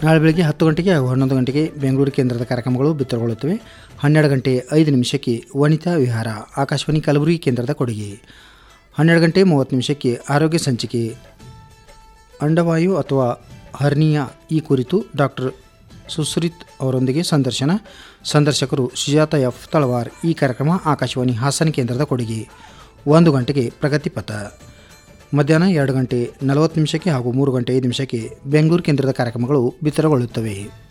ನಾಳೆ ಬೆಳಗ್ಗೆ ಹತ್ತು ಗಂಟೆಗೆ ಹಾಗೂ ಹನ್ನೊಂದು ಗಂಟೆಗೆ ಬೆಂಗಳೂರು ಕೇಂದ್ರದ ಕಾರ್ಯಕ್ರಮಗಳು ಬಿತ್ತರಗೊಳ್ಳುತ್ತವೆ ಹನ್ನೆರಡು ಗಂಟೆ ಐದು ನಿಮಿಷಕ್ಕೆ ವನಿತಾ ವಿಹಾರ ಆಕಾಶವಾಣಿ ಕಲಬುರಗಿ ಕೇಂದ್ರದ ಕೊಡುಗೆ ಹನ್ನೆರಡು ಗಂಟೆ ಮೂವತ್ತು ನಿಮಿಷಕ್ಕೆ ಆರೋಗ್ಯ ಸಂಚಿಕೆ ಅಂಡವಾಯು ಅಥವಾ ಹರ್ನಿಯಾ ಈ ಕುರಿತು ಡಾಕ್ಟರ್ ಸುಶ್ರಿತ್ ಅವರೊಂದಿಗೆ ಸಂದರ್ಶನ ಸಂದರ್ಶಕರು ಸುಜಾತ ಎಫ್ ತಳವಾರ್ ಈ ಕಾರ್ಯಕ್ರಮ ಆಕಾಶವಾಣಿ ಹಾಸನ ಕೇಂದ್ರದ ಕೊಡುಗೆ ಒಂದು ಗಂಟೆಗೆ ಪ್ರಗತಿ ಪಥ ಮಧ್ಯಾಹ್ನ ಎರಡು ಗಂಟೆ ನಲವತ್ತು ನಿಮಿಷಕ್ಕೆ ಹಾಗೂ ಮೂರು ಗಂಟೆ ಐದು ನಿಮಿಷಕ್ಕೆ ಬೆಂಗಳೂರು ಕೇಂದ್ರದ ಕಾರ್ಯಕ್ರಮಗಳು ಬಿತ್ತರಗೊಳ್ಳುತ್ತವೆ